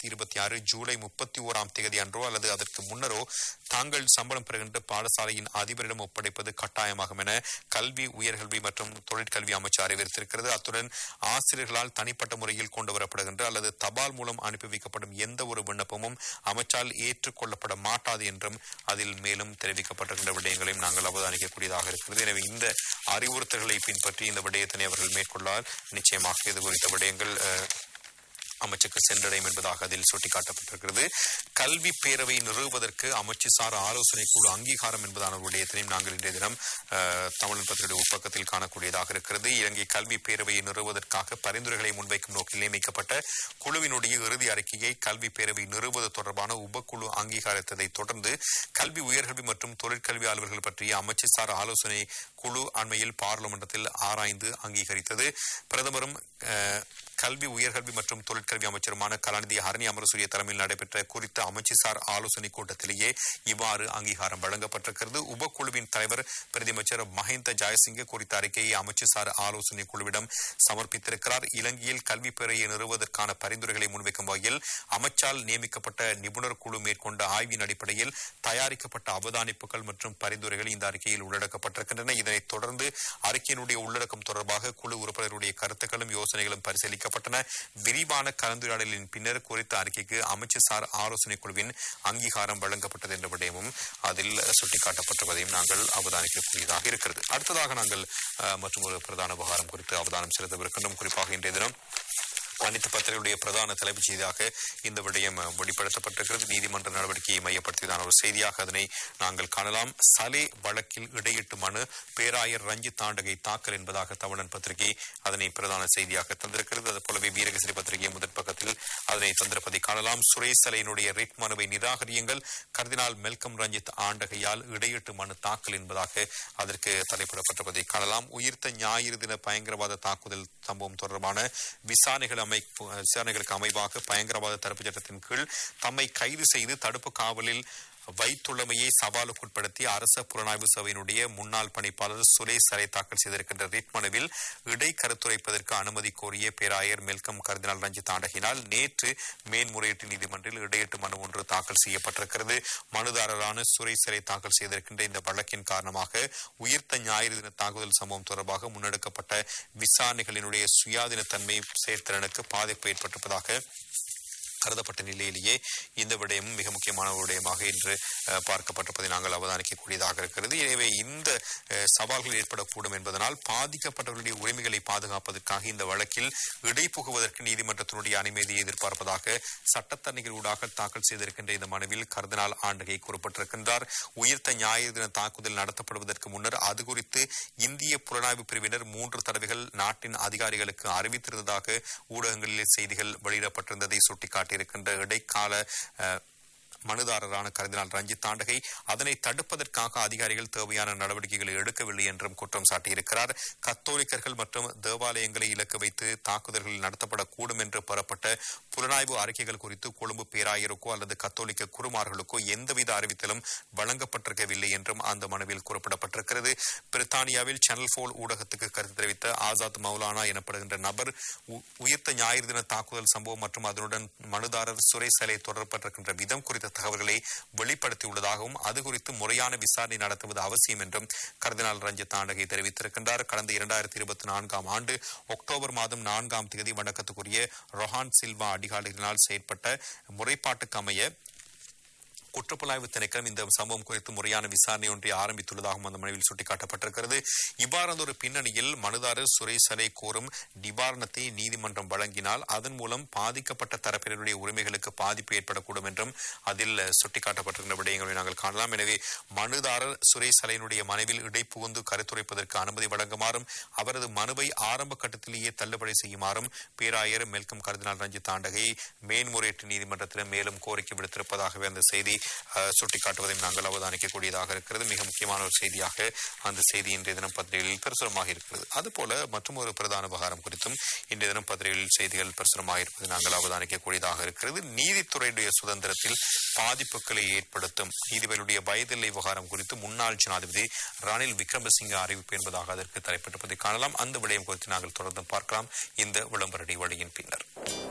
இரண்டாயிரத்தி இருபத்தி ஆறு ஜூலை முப்பத்தி ஓராம் தேதி அன்றோ அல்லது அதற்கு முன்னரோ தாங்கள் சம்பளம் பெறுகின்ற பாடசாலையின் அதிபரிடம் ஒப்படைப்பது கட்டாயமாகும் என கல்வி உயர்கல்வி மற்றும் தொழிற்கல்வி அமைச்சு அறிவித்திருக்கிறது அத்துடன் ஆசிரியர்களால் தனிப்பட்ட முறையில் கொண்டு வரப்படுகின்ற அல்லது தபால் மூலம் அனுப்பி வைக்கப்படும் எந்த ஒரு விண்ணப்பமும் அமைச்சால் ஏற்றுக்கொள்ளப்பட மாட்டாது என்றும் அதில் மேலும் தெரிவிக்கப்பட்டிருக்கின்ற விடயங்களையும் நாங்கள் அவதானிக்கக்கூடியதாக இருக்கிறது எனவே இந்த அறிவுறுத்தல்களை பின்பற்றி இந்த விடயத்தினை அவர்கள் மேற்கொள்ளால் நிச்சயமாக இது குறித்த விடயங்கள் அஹ், அமைச்சுக்கு சென்றடையும் என்பதாக அதில் சுட்டிக்காட்டப்பட்டிருக்கிறது கல்வி பேரவை நிறுவுவதற்கு அமைச்சுசார் ஆலோசனை குழு அங்கீகாரம் என்பதான ஒரு விடயத்தினையும் நாங்கள் இன்றைய தினம் அஹ், தமிழ் பத்திரிகை உட்பக்கத்தில் காணக்கூடியதாக இருக்கிறது இலங்கை கல்வி பேரவையை நிறுவுவதற்காக பரிந்துரைகளை முன்வைக்கும் நோக்கில் நியமிக்கப்பட்ட குழுவினுடைய இறுதி அறிக்கையை கல்வி பேரவை நிறுவுவது தொடர்பான உபக்குழு அங்கீகரித்ததை தொடர்ந்து கல்வி உயர்கல்வி மற்றும் தொழிற்கல்வி அலுவலர்கள் பற்றிய அமைச்சுசார் ஆலோசனை குழு அண்மையில் பாராளுமன்றத்தில் ஆராய்ந்து அங்கீகரித்தது பிரதமரும் அஹ், கல்வி உயர்கல்வி மற்றும் தொழிற்கல்வி அமைச்சருமான கலாநிதி ஹரணி அமரசூரிய தலைமையில் நடைபெற்ற குறித்த அமைச்சுசார் ஆலோசனை கூட்டத்திலேயே இவ்வாறு அங்கீகாரம் வழங்கப்பட்டிருக்கிறது உபக்குழுவின் தலைவர் பிரதியமைச்சர் மஹிந்த ஜெயசிங்க குறித்த அறிக்கையை அமைச்சுசார் ஆலோசனை குழுவிடம் சமர்ப்பித்திருக்கிறார் இலங்கையில் கல்வி பேரையை நிறுவுவதற்கான பரிந்துரைகளை முன்வைக்கும் வகையில் அமைச்சால் நியமிக்கப்பட்ட நிபுணர் குழு மேற்கொண்ட ஆய்வின் அடிப்படையில் தயாரிக்கப்பட்ட அவதானிப்புகள் மற்றும் பரிந்துரைகள் இந்த அறிக்கையில் உள்ளடக்கப்பட்டிருக்கின்றன இதனைத் தொடர்ந்து அறிக்கையினுடைய உள்ளடக்கம் தொடர்பாக குழு உறுப்பினருடைய கருத்துக்களும் யோசனைகளும் பரிசீலிக்கப்பட்டன விரிவான கலந்துரையாடலின் பின்னர் குறித்த அறிக்கைக்கு அமைச்சர் ஆலோசனை குழுவின் அங்கீகாரம் வழங்கப்பட்டது என்ற விடயமும் அதில் சுட்டிக்காட்டப்பட்டிருப்பதையும் நாங்கள் அவதானிக்கக்கூடியதாக இருக்கிறது அடுத்ததாக நாங்கள் அஹ், மற்றும் ஒரு பிரதான விவகாரம் குறித்து அவதானம் செலுத்தவிருக்கின்றோம் குறிப்பாக இன்றைய தினம் அனைத்து பத்திரிகையுடைய பிரதான தலைப்புச் செய்தியாக இந்த விடயம் அஹ், வெளிப்படுத்தப்பட்டிருக்கிறது நீதிமன்ற நடவடிக்கையை மையப்படுத்தியதான ஒரு செய்தியாக அதனை நாங்கள் காணலாம் சலே வழக்கில் இடையீட்டு மனு பேராயர் ரஞ்சித் தாண்டகை தாக்கல் என்பதாக தமிழன் பத்திரிகை அதனை பிரதான செய்தியாக தந்திருக்கிறது அது போலவே வீரகசிரி பத்திரிகை முதற் பக்கத்தில் அதனை தந்திருப்பதை காணலாம் சுரேஷ் சலையினுடைய ரிட் மனுவை நிராகரியுங்கள் கர்தினால் மெல்கம் ரஞ்சித் ஆண்டகையால் இடையீட்டு மனு தாக்கல் என்பதாக அதற்கு தலைப்பிடப்பட்டிருப்பதை காணலாம் உயிர்த்த ஞாயிறு தின பயங்கரவாத தாக்குதல் சம்பவம் தொடர்பான விசாரணைகள் அமைப்பு விசாரணைகளுக்கு அமைவாக பயங்கரவாத தடுப்பு சட்டத்தின் கீழ் தம்மை கைது செய்து தடுப்பு காவலில் வைத்துள்ளமையை சவாலுக்குட்படுத்தி அரச புலனாய்வு சபையினுடைய முன்னாள் பணிப்பாளர் சுரேஷ் சரை தாக்கல் செய்திருக்கின்ற ரிட் மனுவில் இடை கருத்துரைப்பதற்கு அனுமதி கோரிய பேராயர் மெல்கம் கர்தினால் ரஞ்சித் ஆண்டகினால் நேற்று மேன்முறையீட்டு நீதிமன்றில் இடையீட்டு மனு ஒன்று தாக்கல் செய்யப்பட்டிருக்கிறது மனுதாரரான சுரேஷ் சரை தாக்கல் செய்திருக்கின்ற இந்த வழக்கின் காரணமாக உயிர்த்த ஞாயிறு தின தாக்குதல் சம்பவம் தொடர்பாக முன்னெடுக்கப்பட்ட விசாரணைகளினுடைய சுயாதீனத்தன்மை செயற்திறனுக்கு பாதிப்பு ஏற்பட்டிருப்பதாக கருதப்பட்ட நிலையிலேயே இந்த விடயமும் மிக முக்கியமான ஒரு விடயமாக இன்று அஹ், பார்க்கப்பட்டிருப்பதை நாங்கள் அவதானிக்கக்கூடியதாக இருக்கிறது எனவே இந்த அஹ், சவால்கள் ஏற்படக்கூடும் என்பதனால் பாதிக்கப்பட்டவர்களுடைய உரிமைகளை பாதுகாப்பதற்காக இந்த வழக்கில் இடைப்புகுவதற்கு நீதிமன்றத்தினுடைய அனுமதியை எதிர்பார்ப்பதாக சட்டத்தரணிகள் ஊடாக தாக்கல் செய்திருக்கின்ற இந்த மனுவில் கர்தினால் ஆண்டகை கூறப்பட்டிருக்கின்றார் உயிர்த்த ஞாயிறு தின தாக்குதல் நடத்தப்படுவதற்கு முன்னர் அது குறித்து இந்திய புலனாய்வு பிரிவினர் மூன்று தடவைகள் நாட்டின் அதிகாரிகளுக்கு அறிவித்திருந்ததாக ஊடகங்களில் செய்திகள் வெளியிடப்பட்டிருந்ததை சுட்டிக்காட்டியிருக்கின்ற இடைக்கால அஹ், மனுதாரரான கர்தினால் ரஞ்சித் தாண்டகை அதனை தடுப்பதற்காக அதிகாரிகள் தேவையான நடவடிக்கைகளை எடுக்கவில்லை என்றும் குற்றம் சாட்டியிருக்கிறார் கத்தோலிக்கர்கள் மற்றும் தேவாலயங்களை இலக்கு வைத்து தாக்குதல்கள் நடத்தப்படக்கூடும் என்று பெறப்பட்ட புலனாய்வு அறிக்கைகள் குறித்து கொழும்பு பேராயருக்கோ அல்லது கத்தோலிக்க குருமார்களுக்கோ எந்தவித அறிவித்தலும் வழங்கப்பட்டிருக்கவில்லை என்றும் அந்த மனுவில் குறிப்பிடப்பட்டிருக்கிறது பிரித்தானியாவில் சேனல் போல் ஊடகத்துக்கு கருத்து தெரிவித்த ஆசாத் மௌலானா எனப்படுகின்ற நபர் உ- உயிர்த்த ஞாயிறு தின தாக்குதல் சம்பவம் மற்றும் அதனுடன் மனுதாரர் சுரேஷ் சலை தொடரப்பட்டிருக்கின்ற விதம் குறித்த தகவல்களை வெளிப்படுத்தியுள்ளதாகவும் அது குறித்து முறையான விசாரணை நடத்துவது அவசியம் என்றும் கர்தினால் ரஞ்சித் ஆண்டகை தெரிவித்திருக்கின்றார் கடந்த இரண்டாயிரத்தி இருபத்தி நான்காம் ஆண்டு அக்டோபர் மாதம் நான்காம் தேதி வணக்கத்துக்குரிய ரொஹான் சில்வா அடிகாலினால் செயற்பட்ட முறைப்பாட்டுக்கு அமைய குற்றப்புலனாய்வு திணைக்களம் இந்த சம்பவம் குறித்து முறையான விசாரணை ஒன்றை ஆரம்பித்துள்ளதாகவும் அந்த மனுவில் சுட்டிக்காட்டப்பட்டிருக்கிறது இவ்வாறான ஒரு பின்னணியில் மனுதாரர் சுரேஷ் சலை கோரும் நிவாரணத்தை நீதிமன்றம் வழங்கினால் அதன் மூலம் பாதிக்கப்பட்ட தரப்பினருடைய உரிமைகளுக்கு பாதிப்பு ஏற்படக்கூடும் என்றும் அதில் சுட்டிக்காட்டப்பட்டிருக்கின்ற விடயங்களை நாங்கள் காணலாம் எனவே மனுதாரர் சுரேஷ் சலையினுடைய மனுவில் இடைப்புகுந்து கருத்துரைப்பதற்கு அனுமதி வழங்குமாறும் அவரது மனுவை ஆரம்ப கட்டத்திலேயே தள்ளுபடி செய்யுமாறும் பேராயர் மெல்கம் கர்தினால் ரஞ்சித் ஆண்டகை மேன்முறையீட்டு நீதிமன்றத்திடம் மேலும் கோரிக்கை விடுத்திருப்பதாகவே அந்த செய்தி அஹ், சுட்டிக்காட்டுவதையும் நாங்கள் அவதானிக்கக்கூடியதாக இருக்கிறது மிக முக்கியமான ஒரு செய்தியாக அந்த செய்தி இன்றைய தினம் பத்திரிகைகளில் பிரசுரமாக இருக்கிறது அதுபோல மற்றும் ஒரு பிரதான விவகாரம் குறித்தும் இன்றைய தினம் பத்திரிகைகளில் செய்திகள் பிரசுரமாக இருப்பதை நாங்கள் அவதானிக்கக்கூடியதாக இருக்கிறது நீதித்துறையுடைய சுதந்திரத்தில் பாதிப்புகளை ஏற்படுத்தும் நீதிபதியுடைய வயதில்லை விவகாரம் குறித்து முன்னாள் ஜனாதிபதி ரணில் விக்ரமசிங்க அறிவிப்பு என்பதாக அதற்கு தலைப்பட்டிருப்பதை காணலாம் அந்த விடயம் குறித்து நாங்கள் தொடர்ந்து பார்க்கலாம் இந்த விளம்பர இடைவெளியின் பின்னர்